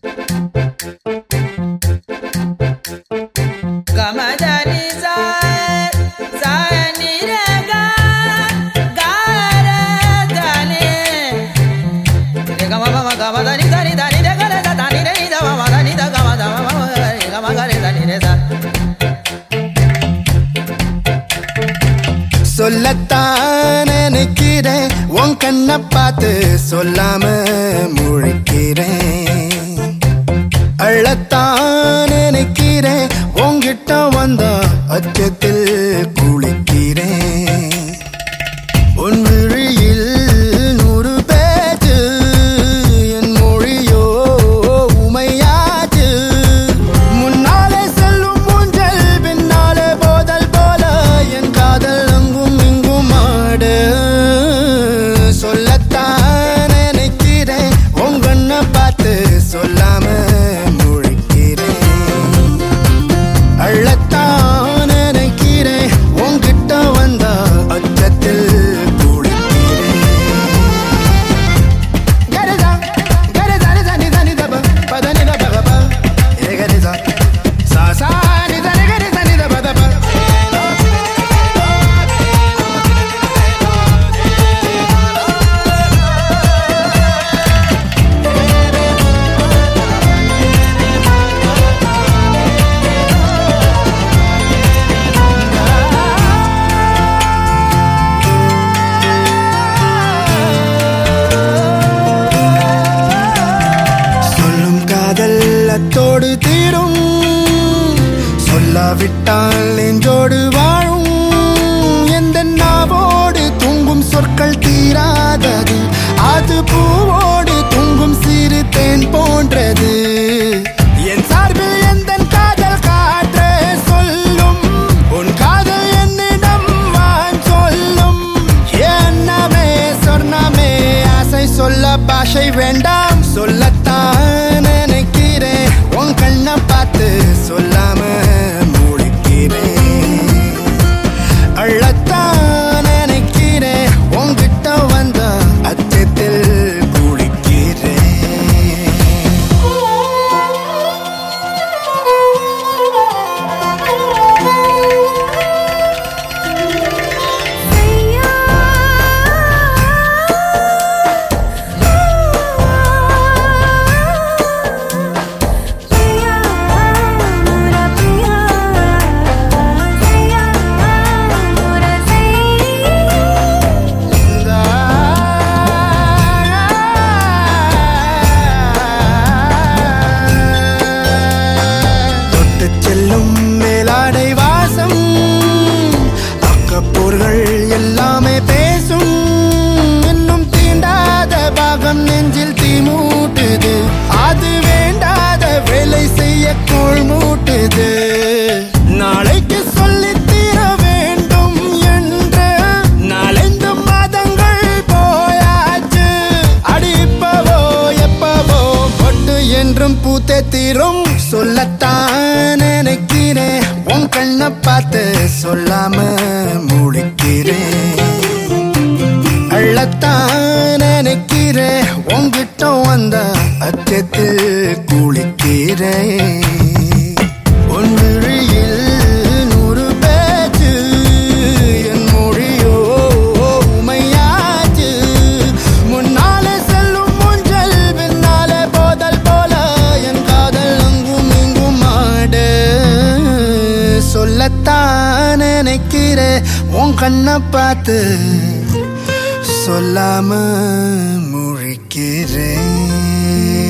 சொல்லத்தான் நினைக்கிறேன் உன் கண்ணை பார்த்து சொல்லாம முழிக்கிறேன் அள்ளத்தான் நினைக்கிறேன் உன்கிட்ட வந்த அச்சத்தில் குளிக்கிறேன் உன் விழியில் நூறு பேச்சு என் மொழியோ உமையாச்சு முன்னாலே செல்லும் ஊஞ்சல் பின்னாலே போதல் போல என் காதல் அங்கும் இங்கும் ஆடு சொல்லத்தான் நினைக்கிறேன் உங்கண்ண பார்த்து சொல்லாம முழிக்கிறேன் அள்ளத்தான் நினைக்கிறேன் உன்கிட்ட வந்த அச்சத்தில் குளிக்கிறேன் கரிசா, கரிசா, நிசா, நிசா, நிதப, பத, நிதப, பப. ஏ கரிசா, சா, சா, நிசா, நிக, நிசா, நிதப, தப. சொல்லும் காதல் அத்தோடு தீரும் சொல்லாவிட்டால் நெஞ்சோடு வாழும் எந்த நாவோடு தூங்கும் சொற்கள் தீராதது அது பூவோடு தூங்கும் சிறு தேன் போன்றது என் சார்பில் எந்த காதல் காற்று சொல்லும் உன் காதல் என்னிடம் வான் சொல்லும் என்னமே சொர்ணமே ஆசை சொல்ல பாஷை வேண்டாம் சொல்லத்தான் நினைக்கிறேன் உன் கண்ணை பார்த்து சொல்லாம முடிக்கிறேன் அள்ளத்தான் நினைக்கிறேன் உன்கிட்ட வந்த அச்சத்தில் குளிக்கிறேன் ஐயா ஐயா मोरा पिया ஐயா मोरा தொட்டு செல்லும் மேலாடை வாசம் அக்கப்போர்கள் எல்லாமே பேசும் இன்னும் தீண்டாத பாகம் நெஞ்சில் தீ மூட்டுது அது வேண்டாத வேலை செய்ய கோள் மூட்டுது நாளைக்கு சொல்லித் தீர வேண்டும் என்று நாளைந்து மாதங்கள் போயாச்சு அடி இப்பவோ எப்பவோ பொட்டு என்றும் பூத்தே தீரும் சொல்லத்தான் நினைக்கிறேன் உன் கண்ணை பார்த்து சொல்லாம முடிக்கிறேன் அள்ளத்தான் நினைக்கிறேன் உன்கிட்ட வந்த அச்சத்தில் குளிக்கிறேன் உன் விழியில் நூறு பேச்சு என் மொழியோ உமையாச்சு முன்னாலே செல்லும் ஊஞ்சல் பின்னாலே போதல் போல என் காதல் அங்கும் இங்கும் ஆடு சொல்லத்தான் நினைக்கிறேன் உன் கண்ணை பார்த்து சொல்லாம முழிக்கிறேன்